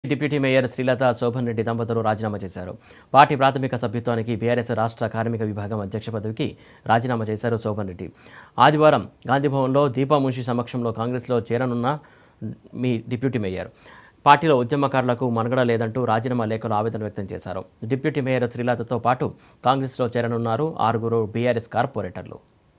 deputy mayor Srilatha Shobhan Reddy దంపతులు రాజీనామా చేశారు పార్టీ ప్రాథమిక సభ్యత్వానికి బీఆర్ఎస్ రాష్ట్ర కార్మిక విభాగం అధ్యక్ష పదవికి రాజీనామా చేశారు శోభన్ రెడ్డి ఆదివారం గాంధీభవన్లో దీపా మున్షి సమక్షంలో కాంగ్రెస్లో చేరనున్న మీ డిప్యూటీ మేయర్ పార్టీలో ఉద్యమకారులకు మనుగడ లేదంటూ రాజీనామా లేఖలో ఆవేదన వ్యక్తం చేశారు డిప్యూటీ మేయర్ శ్రీలతతో పాటు కాంగ్రెస్లో చేరనున్నారు ఆరుగురు బీఆర్ఎస్ కార్పొరేటర్లు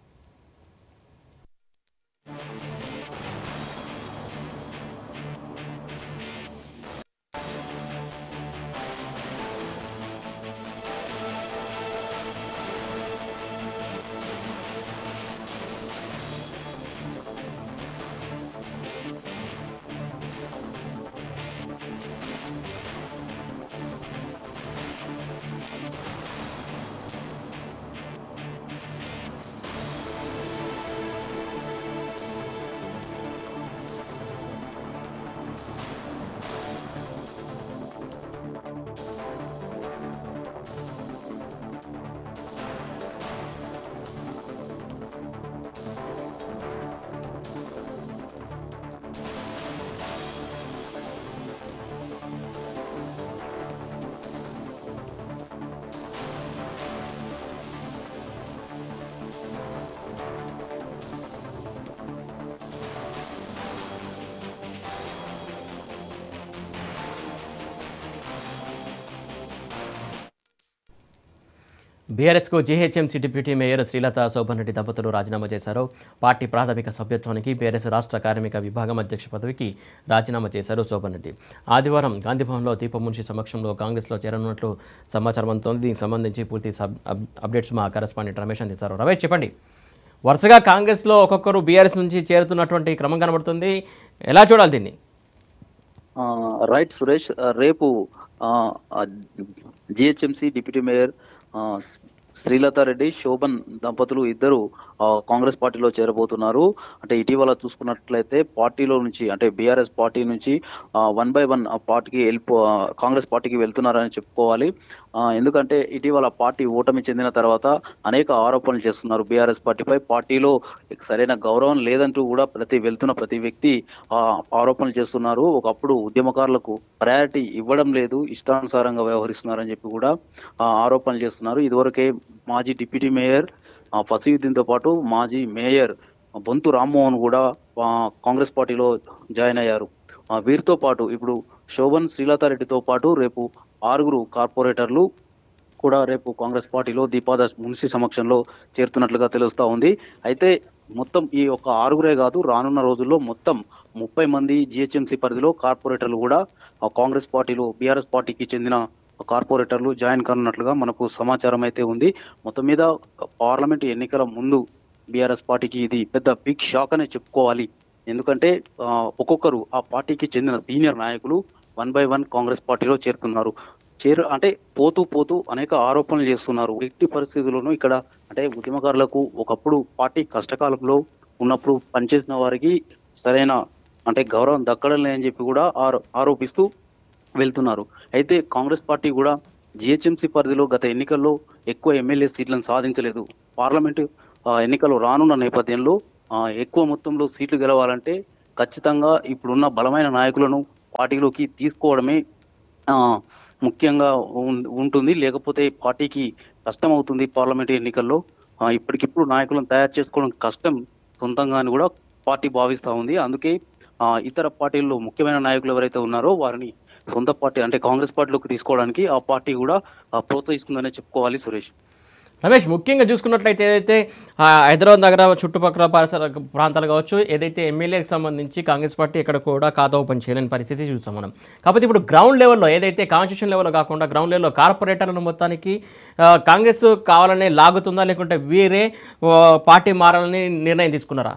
బీఆర్ఎస్కు GHMC deputy mayor Srilatha Shobhan Reddy దంపతులు రాజీనామా చేశారు పార్టీ ప్రాథమిక సభ్యత్వానికి బీఆర్ఎస్ రాష్ట్ర కార్మిక విభాగం అధ్యక్ష పదవికి రాజీనామా చేశారు శోభన్ రెడ్డి ఆదివారం గాంధీభవన్లో దీపమున్షి సమక్షంలో కాంగ్రెస్లో చేరనున్నట్లు సమాచారం అందుతోంది దీనికి సంబంధించి పూర్తి సబ్ అప్- అప్డేట్స్ మా కరెస్పాండెంట్ రమేష్ అందిస్తారు రమేష్ చెప్పండి వరుసగా కాంగ్రెస్లో ఒక్కొక్కరు బీఆర్ఎస్ నుంచి చేరుతున్నటువంటి క్రమం కనబడుతుంది ఎలా చూడాలి దీన్ని ఆ, రైట్ సురేష్ ఆ, రేపు జిహెచ్ఎంసి డిప్యూటీ మేయర్ ఆ, శ్రీలతారెడ్డి శోభన్ దంపతులు ఇద్దరు ఆ, కాంగ్రెస్ పార్టీలో చేరబోతున్నారు అంటే ఇటీవల చూసుకున్నట్లయితే పార్టీలో నుంచి అంటే బీఆర్ఎస్ పార్టీ నుంచి వన్ బై వన్ పార్టీకి వెళ్ళిపో ఆ, కాంగ్రెస్ పార్టీకి వెళ్తున్నారని చెప్పుకోవాలి ఆ, ఎందుకంటే ఇటీవల పార్టీ ఓటమి చెందిన తర్వాత అనేక ఆరోపణలు చేస్తున్నారు బీఆర్ఎస్ పార్టీపై పార్టీలో సరైన గౌరవం లేదంటూ కూడా ప్రతి వెళ్తున్న ప్రతి వ్యక్తి ఆ, ఆరోపణలు చేస్తున్నారు ఒకప్పుడు ఉద్యమకారులకు ప్రయారిటీ ఇవ్వడం లేదు ఇష్టానుసారంగా వ్యవహరిస్తున్నారని చెప్పి కూడా ఆ, ఆరోపణలు చేస్తున్నారు ఇదివరకే మాజీ డిప్యూటీ మేయర్ ఆ, ఫసీయుద్దీన్తో పాటు మాజీ మేయర్ బొంతు రామ్మోహన్ కూడా ఆ, కాంగ్రెస్ పార్టీలో జాయిన్ అయ్యారు ఆ, వీరితో పాటు ఇప్పుడు శోభన్ శ్రీలతారెడ్డితో పాటు రేపు ఆరుగురు కార్పొరేటర్లు కూడా రేపు కాంగ్రెస్ పార్టీలో దీపాదాస్ మున్సి సమక్షంలో చేరుతున్నట్లుగా తెలుస్తా ఉంది అయితే మొత్తం ఈ యొక్క ఆరుగురే కాదు రానున్న రోజుల్లో మొత్తం ముప్పై మంది జిహెచ్ఎంసీ పరిధిలో కార్పొరేటర్లు కూడా ఆ కాంగ్రెస్ పార్టీలో బీఆర్ఎస్ పార్టీకి చెందిన కార్పొరేటర్లు జాయిన్ కానున్నట్లుగా మనకు సమాచారం అయితే ఉంది మొత్తం మీద పార్లమెంట్ ఎన్నికల ముందు బీఆర్ఎస్ పార్టీకి ఇది పెద్ద బిగ్ షాక్ అనే చెప్పుకోవాలి ఎందుకంటే ఆ, ఒక్కొక్కరు ఆ పార్టీకి చెందిన సీనియర్ నాయకులు వన్ బై వన్ కాంగ్రెస్ పార్టీలో చేరుతున్నారు చేరు అంటే పోతూ పోతూ అనేక ఆరోపణలు చేస్తున్నారు ఎట్టి పరిస్థితుల్లోనూ ఇక్కడ అంటే ఉద్యమకారులకు ఒకప్పుడు పార్టీ కష్టకాలంలో ఉన్నప్పుడు పనిచేసిన వారికి సరైన అంటే గౌరవం దక్కడం లేదని చెప్పి కూడా ఆరో- ఆరోపిస్తూ వెళ్తున్నారు అయితే కాంగ్రెస్ పార్టీ కూడా జిహెచ్ఎంసీ పరిధిలో గత ఎన్నికల్లో ఎక్కువ ఎమ్మెల్యే సీట్లను సాధించలేదు పార్లమెంటు ఆ, ఎన్నికలు రానున్న నేపథ్యంలో ఆ, ఎక్కువ మొత్తంలో సీట్లు గెలవాలంటే ఖచ్చితంగా ఇప్పుడున్న బలమైన నాయకులను పార్టీలోకి తీసుకోవడమే ఆ, ముఖ్యంగా ఉం- ఉంటుంది లేకపోతే పార్టీకి కష్టం అవుతుంది పార్లమెంట్ ఎన్నికల్లో ఆ, ఇప్పటికిప్పుడు నాయకులను తయారు చేసుకోవడం కష్టం సొంతంగా అని కూడా పార్టీ భావిస్తా ఉంది అందుకే ఆ, ఇతర పార్టీల్లో ముఖ్యమైన నాయకులు ఎవరైతే ఉన్నారో వారిని సొంత పార్టీ అంటే కాంగ్రెస్ పార్టీలోకి తీసుకోవడానికి ఆ పార్టీ కూడా ఆ, ప్రోత్సహిస్తుందనే చెప్పుకోవాలి సురేష్ రమేష్ ముఖ్యంగా చూసుకున్నట్లయితే ఏదైతే ఆ, హైదరాబాద్ నగర చుట్టుపక్కల పరిసర ప్రాంతాలు కావచ్చు ఏదైతే ఎమ్మెల్యేకి సంబంధించి కాంగ్రెస్ పార్టీ ఇక్కడ కూడా ఖాతా ఓపెన్ చేయలేని పరిస్థితి చూస్తాం మనం కాకపోతే ఇప్పుడు గ్రౌండ్ లెవెల్లో ఏదైతే కాన్స్టిట్యూషన్ లెవెల్లో కాకుండా గ్రౌండ్ లెవెల్లో కార్పొరేటర్లను మొత్తానికి ఆ, కాంగ్రెస్ కావాలని లాగుతుందా లేకుంటే వీరే ఆ, పార్టీ మారాలని నిర్ణయం తీసుకున్నారా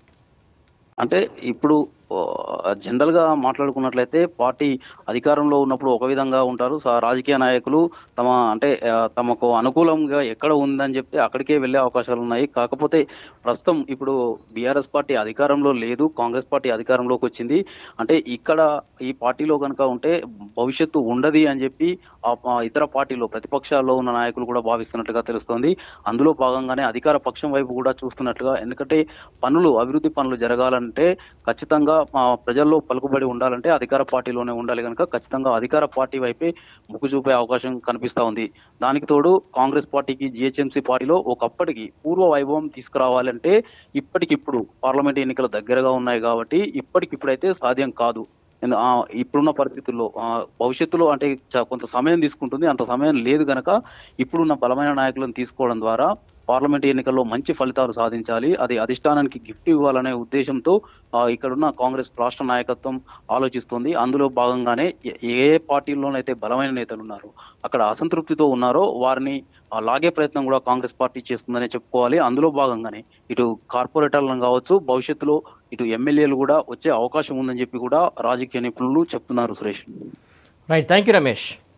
అంటే ఇప్పుడు జనరల్ గా మాట్లాడుకున్నట్లయితే పార్టీ అధికారంలో ఉన్నప్పుడు ఒక విధంగా ఉంటారు స- రాజకీయ నాయకులు తమ అంటే ఆ, తమకు అనుకూలంగా ఎక్కడ ఉందని చెప్తే అక్కడికే వెళ్ళే అవకాశాలు ఉన్నాయి కాకపోతే ప్రస్తుతం ఇప్పుడు బీఆర్ఎస్ పార్టీ అధికారంలో లేదు కాంగ్రెస్ పార్టీ అధికారంలోకి వచ్చింది అంటే ఇక్కడ ఈ పార్టీలో కనుక ఉంటే భవిష్యత్తు ఉండదు అని చెప్పి ఆ ఆ ఇతర పార్టీలో ప్రతిపక్షాల్లో ఉన్న నాయకులు కూడా భావిస్తున్నట్టుగా తెలుస్తోంది అందులో భాగంగానే అధికార పక్షం వైపు కూడా చూస్తున్నట్లుగా ఎందుకంటే పనులు అభివృద్ధి పనులు జరగాలంటే ఖచ్చితంగా ఆ, ప్రజల్లో పలుకుబడి ఉండాలంటే అధికార పార్టీలోనే ఉండాలి కనుక ఖచ్చితంగా అధికార పార్టీ వైపే మొగ్గు చూపే అవకాశం కనిపిస్తా ఉంది దానికి తోడు కాంగ్రెస్ పార్టీకి జిహెచ్ఎంసీ పార్టీలో ఒకప్పటికి పూర్వ వైభవం తీసుకురావాలంటే ఇప్పటికిప్పుడు పార్లమెంట్ ఎన్నికలు దగ్గరగా ఉన్నాయి కాబట్టి ఇప్పటికిప్పుడైతే సాధ్యం కాదు ఎందు- ఆ, ఇప్పుడున్న పరిస్థితుల్లో ఆ, భవిష్యత్తులో అంటే చ- కొంత సమయం తీసుకుంటుంది అంత సమయం లేదు గనక ఇప్పుడున్న బలమైన నాయకులను తీసుకోవడం ద్వారా పార్లమెంట్ ఎన్నికల్లో మంచి ఫలితాలు సాధించాలి అది అధిష్టానానికి గిఫ్ట్ ఇవ్వాలనే ఉద్దేశంతో ఆ, ఇక్కడున్న కాంగ్రెస్ రాష్ట్ర నాయకత్వం ఆలోచిస్తుంది అందులో భాగంగానే ఏ- ఏ పార్టీల్లోనైతే బలమైన నేతలు ఉన్నారో అక్కడ అసంతృప్తితో ఉన్నారో వారిని ఆ, లాగే ప్రయత్నం కూడా కాంగ్రెస్ పార్టీ చేస్తుందనే చెప్పుకోవాలి అందులో భాగంగానే ఇటు కార్పొరేటర్లను కావచ్చు భవిష్యత్తులో ఇటు ఎమ్మెల్యేలు కూడా వచ్చే అవకాశం ఉందని చెప్పి కూడా రాజకీయ నిపుణులు చెప్తున్నారు Suresh right thank you Ramesh